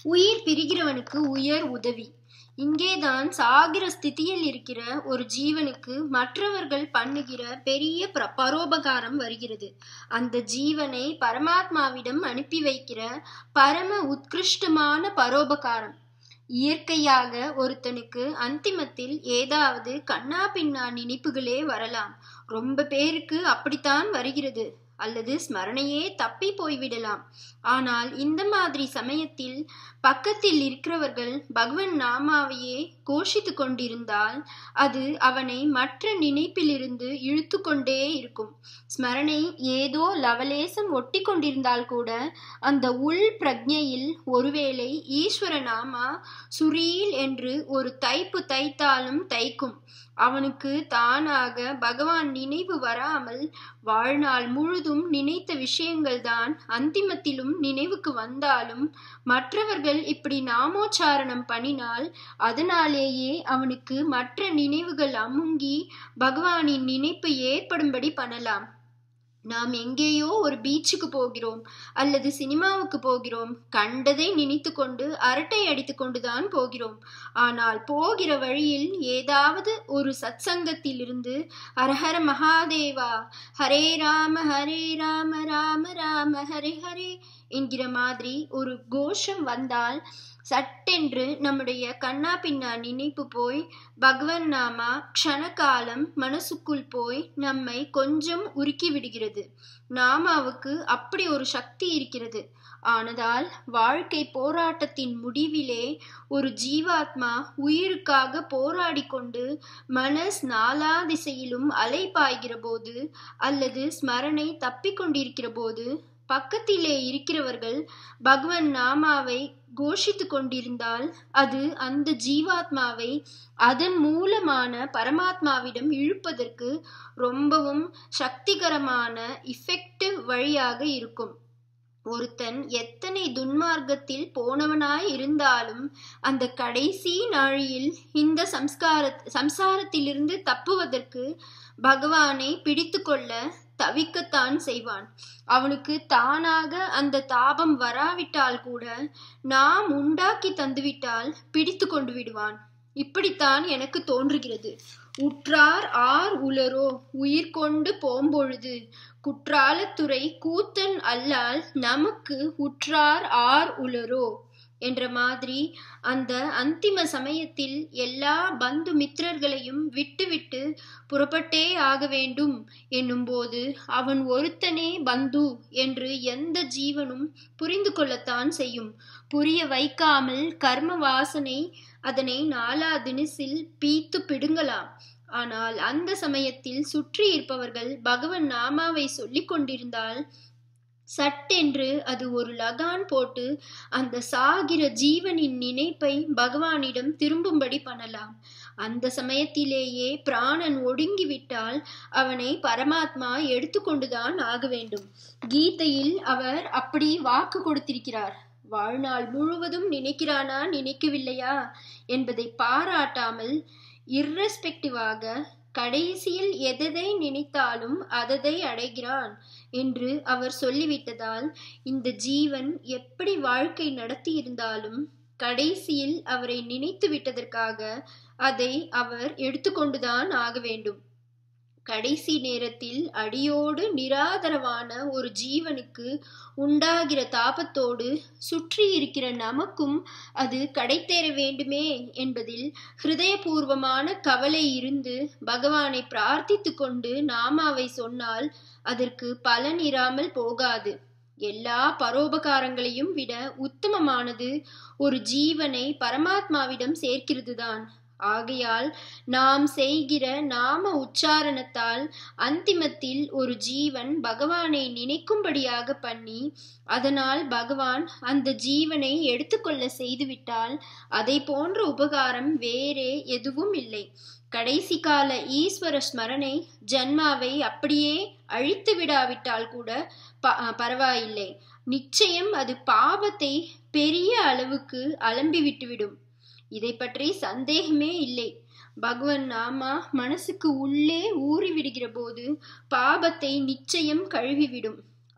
உயிர் பிரிகிறவனுக்கு உயர் உதவி இங்கேதான் சாகிற ஸ்திதியில் இருக்கிற ஒரு ஜீவனுக்கு மற்றவர்கள் பண்ணுகிற பெரிய பிர- பரோபகாரம் வருகிறது அந்த ஜீவனை பரமாத்மாவிடம் அனுப்பி வைக்கிற பரம உத்கிருஷ்டமான பரோபகாரம் இயற்கையாக ஒருத்தனுக்கு அந்திமத்தில் ஏதாவது கண்ணா பின்னா நினைப்புகளே வரலாம் ரொம்ப பேருக்கு அப்படித்தான் வருகிறது அல்லது ஸ்மரணையே தப்பி போய்விடலாம் ஆனால் இந்த மாதிரி சமயத்தில் பக்கத்தில் இருக்கிறவர்கள் பகவன் நாமாவையே கோஷித்து கொண்டிருந்தால் அது அவனை மற்ற நினைப்பிலிருந்து இழுத்து கொண்டே இருக்கும் ஸ்மரணை ஏதோ லவலேசம் ஒட்டி கொண்டிருந்தால் கூட அந்த உள் பிரஜையில் ஒருவேளை ஈஸ்வர நாமா சுரீல் என்று ஒரு தைப்பு தைத்தாலும் தைக்கும் அவனுக்கு தானாக பகவான் நினைவு வராமல் வாழ்நாள் முழுதும் நினைத்த விஷயங்கள்தான் அந்திமத்திலும் நினைவுக்கு வந்தாலும் மற்றவர்கள் இப்படி நாமோச்சாரணம் பண்ணினால் அதனாலேயே அவனுக்கு மற்ற நினைவுகள் அமுங்கி பகவானின் நினைப்பு ஏற்படும்படி பண்ணலாம் நாம் எங்கேயோ ஒரு பீச்சுக்கு போகிறோம் அல்லது சினிமாவுக்கு போகிறோம் கண்டதை நினைத்து கொண்டு அரட்டை அடித்து கொண்டுதான் போகிறோம் ஆனால் போகிற வழியில் ஏதாவது ஒரு சத்சங்கத்திலிருந்து ஹரஹர மகாதேவா ஹரே ராம ஹரே ராம ராம ராம ஹரே ஹரே என்கிற மாதிரி ஒரு கோஷம் வந்தால் சட்டென்று நம்முடைய கண்ணா பின்னா நினைப்பு போய் பகவன் நாமா க்ஷணகாலம் மனசுக்குள் போய் நம்மை கொஞ்சம் உருக்கி விடுகிறது நாமாவுக்கு அப்படி ஒரு சக்தி இருக்கிறது ஆனதால் வாழ்க்கை போராட்டத்தின் முடிவிலே ஒரு ஜீவாத்மா உயிருக்காக போராடி கொண்டு மனஸ் நாலா திசையிலும் அலைபாய்கிற போது அல்லது ஸ்மரணை தப்பிக்கொண்டிருக்கிற போது பக்கத்திலே இருக்கிறவர்கள் பகவன் நாமாவை கோஷித்து கொண்டிருந்தால் அது அந்த ஜீவாத்மாவை அதன் மூலமான பரமாத்மாவிடம் இழுப்பதற்கு ரொம்பவும் சக்திகரமான இஃபெக்டிவ் வழியாக இருக்கும் ஒருத்தன் எத்தனை துன்மார்க்கத்தில் போனவனாய் இருந்தாலும் அந்த கடைசி நாழியில் இந்த சம்ஸ்கார சம்சாரத்திலிருந்து தப்புவதற்கு பகவானை பிடித்து கொள்ள தவிக்கத்தான் செய்வான் அவனுக்கு தானாக அந்த தாபம் வராவிட்டால் கூட நாம் உண்டாக்கி தந்துவிட்டால் பிடித்து கொண்டு விடுவான் இப்படித்தான் எனக்கு தோன்றுகிறது உற்றார் ஆர் உளரோ உயிர் கொண்டு போம்பொழுது குற்றாலத்துறை கூத்தன் அல்லால் நமக்கு உற்றார் ஆர் உளரோ என்ற மாதிரி அந்த அந்திம சமயத்தில் எல்லா பந்து மித்திரர்களையும் விட்டுவிட்டு புறப்பட்டே ஆக வேண்டும் என்னும்போது அவன் ஒருத்தனே பந்து என்று எந்த ஜீவனும் புரிந்து கொள்ளத்தான் செய்யும் புரிய வைக்காமல் கர்ம வாசனை அதனை நாலா தினசில் பீத்து பிடுங்கலாம் ஆனால் அந்த சமயத்தில் சுற்றி இருப்பவர்கள் பகவன் நாமாவை சொல்லிக் கொண்டிருந்தால் சட்டென்று அது ஒரு லகான் போட்டு அந்த சாகிற ஜீவனின் நினைப்பை பகவானிடம் திரும்பும்படி பண்ணலாம் அந்த சமயத்திலேயே பிராணன் ஒடுங்கிவிட்டால் அவனை பரமாத்மா எடுத்துக்கொண்டுதான் ஆக வேண்டும் கீதையில் அவர் அப்படி வாக்கு கொடுத்திருக்கிறார் வாழ்நாள் முழுவதும் நினைக்கிறானா நினைக்கவில்லையா என்பதை பாராட்டாமல் இர்ரெஸ்பெக்டிவாக கடைசியில் எதை நினைத்தாலும் அததை அடைகிறான் என்று அவர் சொல்லிவிட்டதால் இந்த ஜீவன் எப்படி வாழ்க்கை நடத்தி இருந்தாலும் கடைசியில் அவரை நினைத்து விட்டதற்காக அதை அவர் எடுத்துக்கொண்டுதான் ஆக வேண்டும் கடைசி நேரத்தில் அடியோடு நிராதரவான ஒரு ஜீவனுக்கு உண்டாகிற தாபத்தோடு சுற்றி இருக்கிற நமக்கும் அது கடைத்தேற வேண்டுமே என்பதில் ஹிருதயபூர்வமான கவலை இருந்து பகவானை பிரார்த்தித்து கொண்டு நாமாவை சொன்னால் அதற்கு பலன் இராமல் போகாது எல்லா பரோபகாரங்களையும் விட உத்தமமானது ஒரு ஜீவனை பரமாத்மாவிடம் சேர்க்கிறதுதான் ஆகையால் நாம் செய்கிற நாம உச்சாரணத்தால் அந்திமத்தில் ஒரு ஜீவன் பகவானை நினைக்கும்படியாக பண்ணி அதனால் பகவான் அந்த ஜீவனை எடுத்துக்கொள்ள செய்துவிட்டால் அதை போன்ற உபகாரம் வேறே எதுவும் இல்லை கடைசி கால ஈஸ்வர ஸ்மரணை ஜன்மாவை அப்படியே அழித்து விடாவிட்டால் கூட பரவாயில்லை நிச்சயம் அது பாவத்தை பெரிய அளவுக்கு அலம்பி விட்டுவிடும் இதை பற்றி சந்தேகமே இல்லை பகவன் நாமா மனசுக்கு உள்ளே ஊறி விடுகிற போது பாபத்தை நிச்சயம் கழுவிவிடும்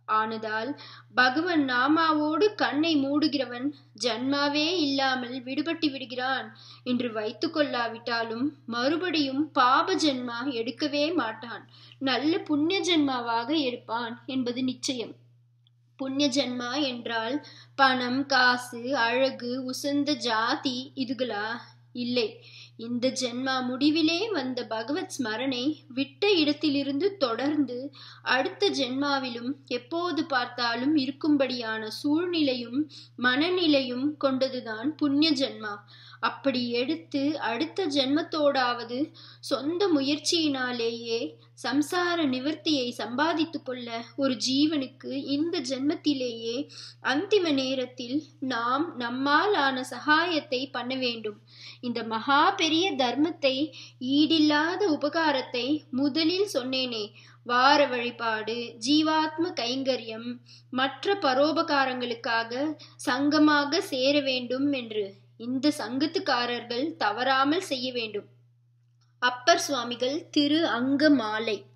ஆனதால் பகவன் நாமாவோடு கண்ணை மூடுகிறவன் ஜன்மாவே இல்லாமல் விடுபட்டு விடுகிறான் என்று வைத்து கொள்ளாவிட்டாலும் மறுபடியும் பாப ஜென்மா எடுக்கவே மாட்டான் நல்ல புண்ணிய ஜென்மாவாக எடுப்பான் என்பது நிச்சயம் புண்ணிய ஜென்மா என்றால் பணம் காசு அழகு உசந்த ஜாதி இதுகளா இல்லை இந்த ஜென்மா முடிவிலே வந்த பகவத் ஸ்மரணை விட்ட இடத்திலிருந்து தொடர்ந்து அடுத்த ஜென்மாவிலும் எப்போது பார்த்தாலும் இருக்கும்படியான சூழ்நிலையும் மனநிலையும் கொண்டதுதான் புண்ணிய ஜென்மா அப்படி எடுத்து அடுத்த ஜென்மத்தோடாவது சொந்த முயற்சியினாலேயே சம்சார நிவர்த்தியை சம்பாதித்து கொள்ள ஒரு ஜீவனுக்கு இந்த ஜென்மத்திலேயே அந்திம நேரத்தில் நாம் நம்மால் ஆன சகாயத்தை பண்ண வேண்டும் இந்த மகா பெரிய தர்மத்தை ஈடில்லாத உபகாரத்தை முதலில் சொன்னேனே வார வழிபாடு ஜீவாத்ம கைங்கரியம் மற்ற பரோபகாரங்களுக்காக சங்கமாக சேர வேண்டும் என்று இந்த சங்கத்துக்காரர்கள் தவறாமல் செய்ய வேண்டும் அப்பர் சுவாமிகள் திரு அங்கமாலை